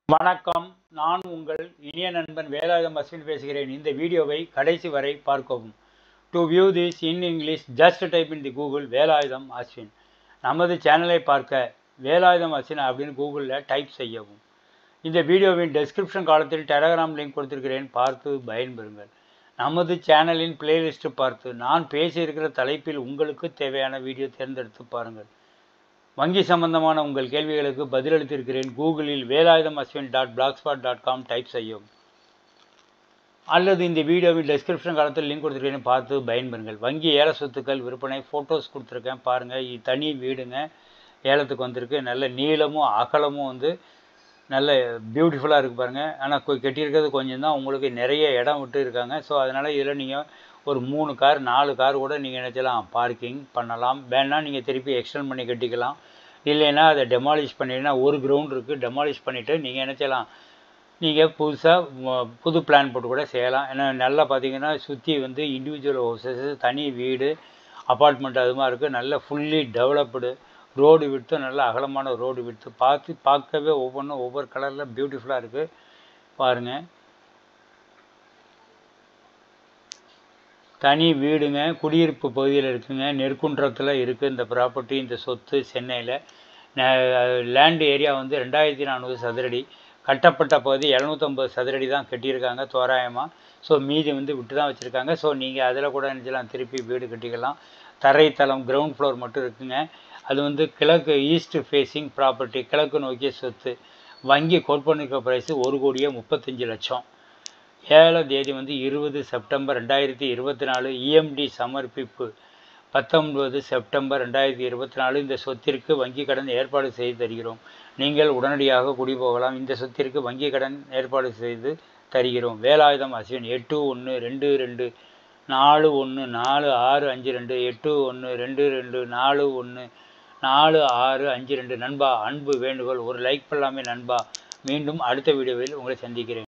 வணக்கம் நான் உங்கள் இனிய நண்பன் வேலாயுதம் அஸ்வின் பேசுகிறேன் இந்த வீடியோவை கடைசி வரை பார்க்கவும் to view this in English just type in the Google Velayudham Ashwin நமது சேனலை பார்க்க வேலாயுதம் அஸ்வின் அப்படின்னு கூகுளில் டைப் செய்யவும் இந்த வீடியோவின் டெஸ்கிரிப்ஷன் காலத்தில் டெலகிராம் லிங்க் கொடுத்திருக்கிறேன் பார்த்து பயன்பெறுங்கள் நமது சேனலின் பிளேலிஸ்ட் பார்த்து நான் பேசியிருக்கிற தலைப்பில் உங்களுக்கு தேவையான வீடியோ தேர்ந்தெடுத்து பாருங்கள் வங்கி சம்பந்தமான உங்கள் கேள்விகளுக்கு பதிலளித்திருக்கிறேன் கூகுளில் Velayudham Ashwin dot blogspot dot com type செய்யவும் அல்லது இந்த வீடியோவில் டெஸ்கிரிப்ஷன் காலத்தில் லிங்க் கொடுத்துருக்கேன் பார்த்து பயன்பெறுங்கள் வங்கி ஏல சொத்துக்கள் விற்பனை ஃபோட்டோஸ் கொடுத்துருக்கேன் பாருங்கள் இது தனி வீடுங்க ஏலத்துக்கு வந்திருக்கு நல்ல நீளமும் அகலமும் வந்து நல்ல பியூட்டிஃபுல்லாக இருக்குது பாருங்கள் ஆனால் கட்டியிருக்கிறது கொஞ்சம் தான் உங்களுக்கு நிறைய இடம் விட்டு இருக்காங்க ஸோ அதனால் இதில் நீங்கள் ஒரு மூணு கார் நாலு கார் கூட நீங்கள் நினச்சலாம் பார்க்கிங் பண்ணலாம் வேணால் நீங்கள் திருப்பி எக்ஸ்டெண்ட் பண்ணி கட்டிக்கலாம் இல்லைன்னா அதை டெமாலிஷ் பண்ணிங்கன்னா ஒரு கிரவுண்ட் இருக்குது டெமாலிஷ் பண்ணிவிட்டு நீங்கள் நினச்சலாம் நீங்கள் புதுசாக புது பிளான் போட்டு கூட செய்யலாம் ஏன்னா நல்லா பார்த்தீங்கன்னா சுற்றி வந்து இண்டிவிஜுவல் ஹவுசஸ் தனி வீடு அப்பார்ட்மெண்ட் அது மாதிரி இருக்குது நல்ல ஃபுல்லி டெவலப்டு ரோடு விட்டு நல்ல அகலமான ரோடு விட்டு பார்த்து பார்க்கவே ஒவ்வொன்றும் ஒவ்வொரு கலரில் பியூட்டிஃபுல்லாக இருக்குது பாருங்கள் தனி வீடுங்க குடியிருப்பு பகுதியில் இருக்குங்க நெற்குன்றத்தில் இருக்குது இந்த ப்ராப்பர்ட்டி இந்த சொத்து சென்னையில் லேண்ட் ஏரியா வந்து ரெண்டாயிரத்தி நானூறு சதுரடி கட்டப்பட்ட பகுதி எழுநூற்றம்பது சதுரடி தான் கட்டியிருக்காங்க தோராயமாக ஸோ மீதி வந்து விட்டு தான் வச்சுருக்காங்க ஸோ நீங்கள் அதில் கூட நினச்சலாம் திருப்பி வீடு கட்டிக்கலாம் தரைத்தளம் கிரவுண்ட் ஃப்ளோர் மட்டும் இருக்குங்க அது வந்து கிழக்கு ஈஸ்ட் ஃபேஸிங் ப்ராப்பர்ட்டி கிழக்கு நோக்கிய சொத்து வங்கி கோட் பண்ணிருக்க ப்ரைஸு ஒரு கோடியே முப்பத்தஞ்சு லட்சம் ஏழாம் தேதி வந்து இருபது செப்டம்பர் ரெண்டாயிரத்தி இருபத்தி நாலு இஎம்டி சமர்ப்பிப்பு பத்தொன்பது செப்டம்பர் ரெண்டாயிரத்தி இருபத்தி நாலு இந்த சொத்திற்கு வங்கி கடன் ஏற்பாடு செய்து தருகிறோம் நீங்கள் உடனடியாக குடி போகலாம் இந்த சொத்திற்கு வங்கி கடன் ஏற்பாடு செய்து தருகிறோம் வேலாயுதம் அஸ்வின் எட்டு ஒன்று ரெண்டு ரெண்டு நாலு ஒன்று நாலு ஆறு அஞ்சு ரெண்டு எட்டு ஒன்று ரெண்டு ரெண்டு நாலு ஒன்று நாலு ஆறு அஞ்சு ரெண்டு நண்பா அன்பு வேண்டுகோள் ஒரு லைக் பண்ணலாமே நண்பா மீண்டும் அடுத்த வீடியோவில் உங்களை சந்திக்கிறேன்